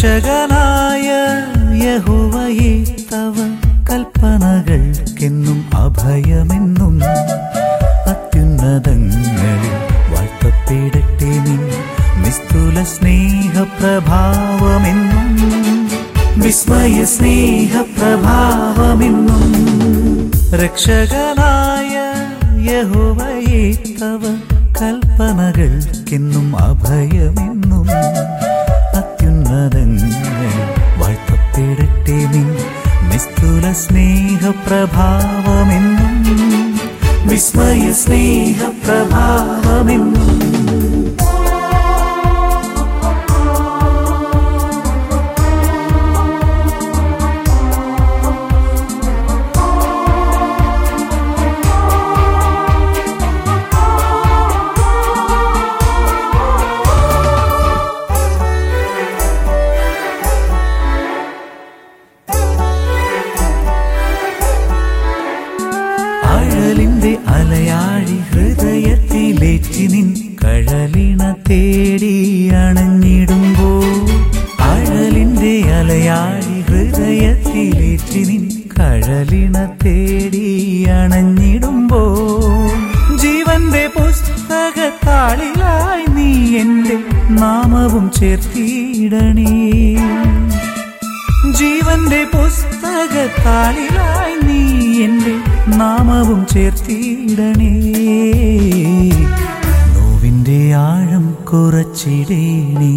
രക്ഷകനായ യഹോവയെ തവ കൽപ്പനകൾക്കെന്നും അഭയമെന്നും അത്യുന്നതങ്ങളിൽ വാഴ്ത്തപ്പെടട്ടെ നിൻ നിസ്തുല സ്നേഹപ്രഭാവമെന്നും വിസ്മയ സ്നേഹപ്രഭാവമെന്നും രക്ഷകനായ യഹോവയെ തവ കൽപ്പനകൾക്കെന്നും അഭയമെന്നും അത്യുന്നതങ്ങൾ വാഴ്ത്തപ്പെടട്ടെ നിൻ നിസ്തുല സ്നേഹപ്രഭാവമെന്നും വിസ്മയ സ്നേഹപ്രഭാവമെന്നും അഴലിന്റെ അലയാഴി ഹൃദയത്തിലേറ്റി നിൻ കഴലിണ തേടി അണഞ്ഞിടുമ്പോ അഴലിന്റെ അലയാഴി ഹൃദയത്തിലേറ്റി നിൻ കഴലിണ തേടി അണഞ്ഞിടുമ്പോ ജീവന്റെ പുസ്തകത്താളിലായി നീ എന്റെ നാമവും ചേർത്തിടണേ ജീവന്റെ പുസ്തകത്താളിലായി നീ എന്റെ നാമവും ചേർത്തിടണേ നോവിന്റെ ആഴം കുറച്ചിടേണേ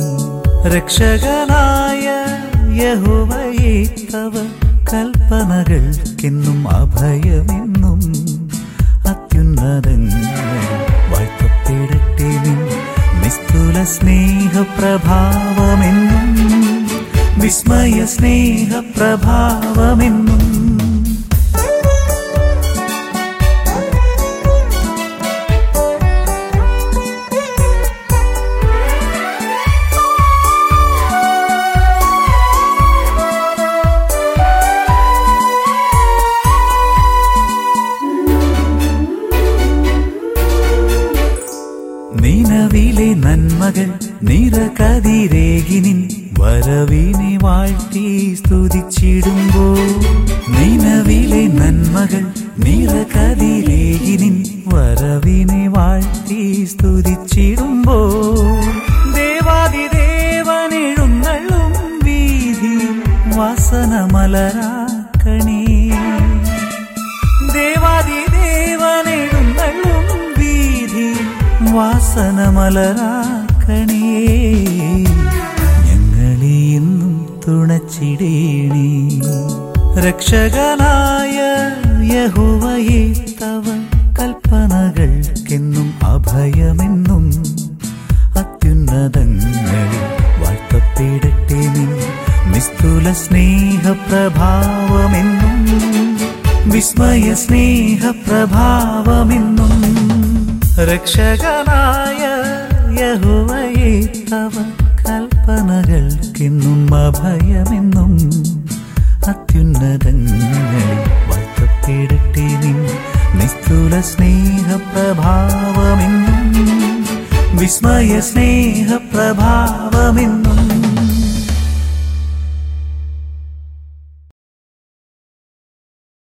രക്ഷകനായ യഹോവയെ തവ കൽപ്പനകൾക്കെന്നും അഭയമെന്നും അത്യുന്നതങ്ങൾ വാഴ്ത്തപ്പെടട്ടെ നിൻ നിസ്തുല സ്നേഹപ്രഭാവമെന്നും വിസ്മയ സ്നേഹപ്രഭാവമെന്നും നിലവിലെ നന്മകൾ നിറകതിരേകിനിൻ വരവിനെ വാഴ്ത്തി സ്തുതിച്ചിടുമ്പോ നിലവിലെ നന്മകൾ നിറകതിരേകിനിൻ വരവിനെ വാഴ്ത്തി സ്തുതിച്ചിടുമ്പോ ദേവാദിദേവനെഴുന്നള്ളും വീതി വാസനമലരാക്കണേ ദേവാദിദേവനെഴുന്നള്ളും വീതി വാസനമലരാക്കണേ ഞങ്ങളെ എന്നും തുണച്ചിടേണേ രക്ഷകനായ യഹോവയെ തവ കൽപ്പനകൾക്കെന്നും അഭയമെന്നും അത്യുന്നതങ്ങളിൽ വാഴ്ത്തപ്പെടട്ടെ നിൻ നിസ്തുല സ്നേഹപ്രഭാവമെന്നും വിസ്മയ സ്നേഹപ്രഭാവമെന്നും രക്ഷകനായ യഹോവയെ തവ കൽപ്പനകൾക്കെന്നും അഭയമെന്നും അത്യുന്നതങ്ങളിൽ വാഴ്ത്തപ്പെടട്ടെ നിൻ നിസ്തുല സ്നേഹപ്രഭാവമെന്നും വിസ്മയ സ്നേഹപ്രഭാവമെന്നും